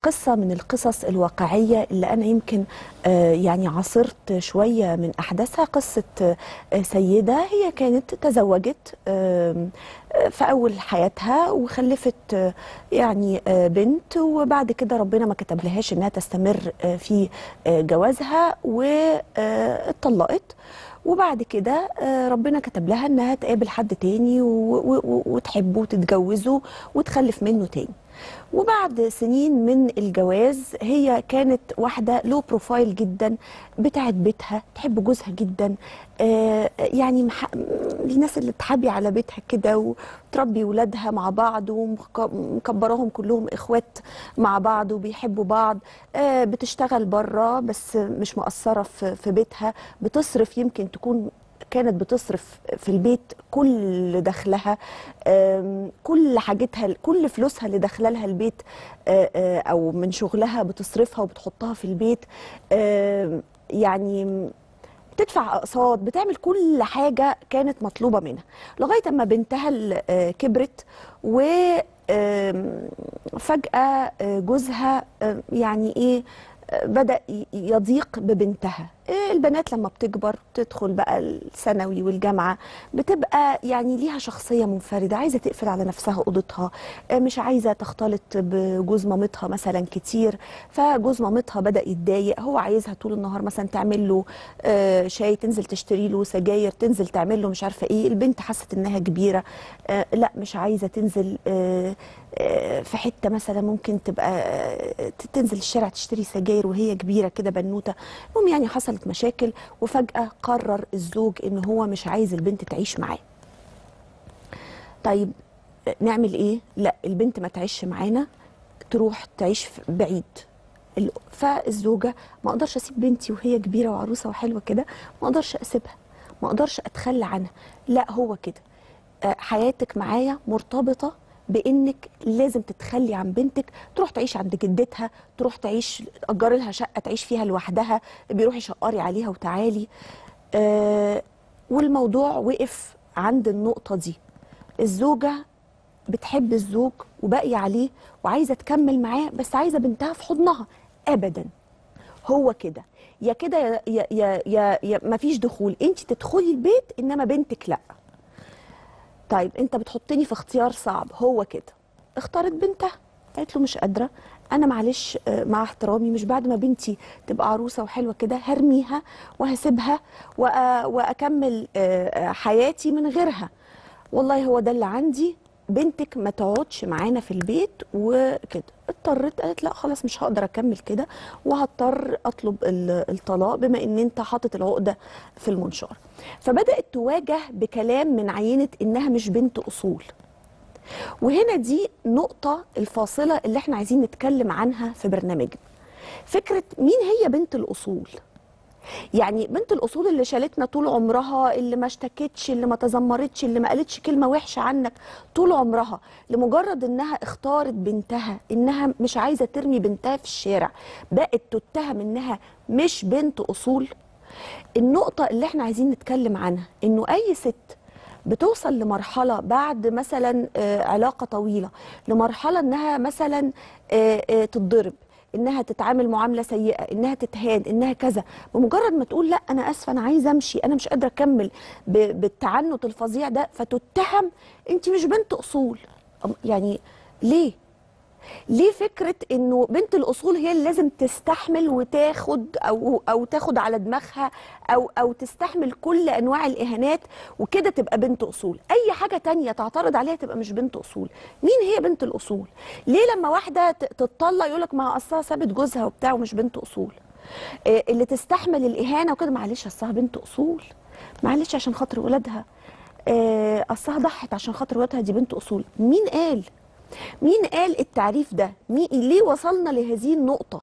قصة من القصص الواقعية اللي أنا يمكن آه، يعني عاصرت شوية من أحداثها قصة آه، سيدة هي كانت تزوجت آم، آه، في أول حياتها وخلفت آه، يعني آه، بنت وبعد كده ربنا ما كتب لهاش إنها تستمر آه، في آه، جوازها واتطلقت وبعد كده آه، ربنا كتب لها إنها تقابل حد تاني و- و- و- وتحبه وتتجوزه وتخلف منه تاني وبعد سنين من الجواز هي كانت واحدة لو بروفايل جدا بتاعت بيتها تحب جوزها جدا آه يعني مح... الناس اللي تحبي على بيتها كده وتربي ولادها مع بعض ومكبراهم كلهم اخوات مع بعض وبيحبوا بعض آه بتشتغل بره بس مش مقصرة في, في بيتها بتصرف يمكن تكون كانت بتصرف في البيت كل دخلها آم، كل حاجتها كل فلوسها اللي داخله لها البيت آه، آه، او من شغلها بتصرفها وبتحطها في البيت آم، يعني بتدفع اقساط بتعمل كل حاجه كانت مطلوبه منها لغايه اما بنتها ال- آه، كبرت و آم، فجاه آه، جوزها آه، يعني ايه آه، بدأ ي- يضيق ببنتها إيه البنات لما بتكبر تدخل بقى الثانوي والجامعة بتبقى يعني ليها شخصية منفردة عايزة تقفل على نفسها أوضتها آه، مش عايزة تختلط بجوز مامتها مثلا كتير فجوز مامتها بدأ يتضايق هو عايزها طول النهار مثلا تعمل له آه، شاي تنزل تشتري له سجاير تنزل تعمل له مش عارفة ايه البنت حست انها كبيرة آه، لا مش عايزة تنزل آه، آه، في حتة مثلا ممكن تبقى آه، تنزل الشارع تشتري سجاير وهي كبيرة كده بنوتة المهم يعني حصلت مشاكل وفجأة قرر الزوج ان هو مش عايز البنت تعيش معاه طيب نعمل ايه لا البنت ما تعيش معانا تروح تعيش في- بعيد ال- فالزوجه ما اقدرش اسيب بنتي وهي كبيره وعروسه وحلوه كده ما اقدرش اسيبها ما اقدرش اتخلى عنها لا هو كده آه، حياتك معايا مرتبطه بانك لازم تتخلي عن بنتك تروح تعيش عند جدتها تروح تعيش اجر لها شقه تعيش فيها لوحدها بيروح يشقري عليها وتعالي آه والموضوع وقف عند النقطه دي الزوجه بتحب الزوج وباقيه عليه وعايزه تكمل معاه بس عايزه بنتها في حضنها ابدا هو كده يا كده يا يا يا, يا, يا مفيش دخول انت تدخلي البيت انما بنتك لا طيب انت بتحطني في اختيار صعب هو كده اختارت بنتها قالت له مش قادره انا معلش آه، مع احترامي مش بعد ما بنتي تبقى عروسه وحلوه كده هرميها وهسيبها وأ- واكمل آه، آه، حياتي من غيرها والله هو ده اللي عندي بنتك ما تقعدش معانا في البيت وكده اضطرت قالت لا خلاص مش هقدر اكمل كده وهضطر اطلب ال- الطلاق بما ان انت حاطط العقده في المنشار فبدات تواجه بكلام من عينه انها مش بنت اصول وهنا دي نقطة الفاصلة اللي احنا عايزين نتكلم عنها في برنامجنا فكرة مين هي بنت الأصول يعني بنت الأصول اللي شالتنا طول عمرها اللي ما اشتكتش اللي ما تذمرتش اللي ما قالتش كلمة وحشة عنك طول عمرها لمجرد انها اختارت بنتها انها مش عايزة ترمي بنتها في الشارع بقت تتهم انها مش بنت أصول النقطة اللي احنا عايزين نتكلم عنها انه اي ست بتوصل لمرحلة بعد مثلا آه، علاقة طويلة لمرحلة انها مثلا آه، آه، تتضرب انها تتعامل معاملة سيئة انها تتهان انها كذا بمجرد ما تقول لا انا اسفة انا عايزة امشي انا مش قادرة اكمل ب- بالتعنت الفظيع ده فتتهم انت مش بنت اصول أم- يعني ليه ليه فكره انه بنت الاصول هي اللي لازم تستحمل وتاخد او او تاخد على دماغها او او تستحمل كل انواع الاهانات وكده تبقى بنت اصول اي حاجه تانية تعترض عليها تبقى مش بنت اصول مين هي بنت الاصول ليه لما واحده ت- تتطلق يقولك ما اصلها سابت جوزها وبتاع ومش بنت اصول إيه اللي تستحمل الاهانه وكده معلش اصلها بنت اصول معلش عشان خاطر ولادها آه، اصلها ضحت عشان خاطر ولادها دي بنت اصول مين قال مين قال التعريف ده مين ليه وصلنا لهذه النقطه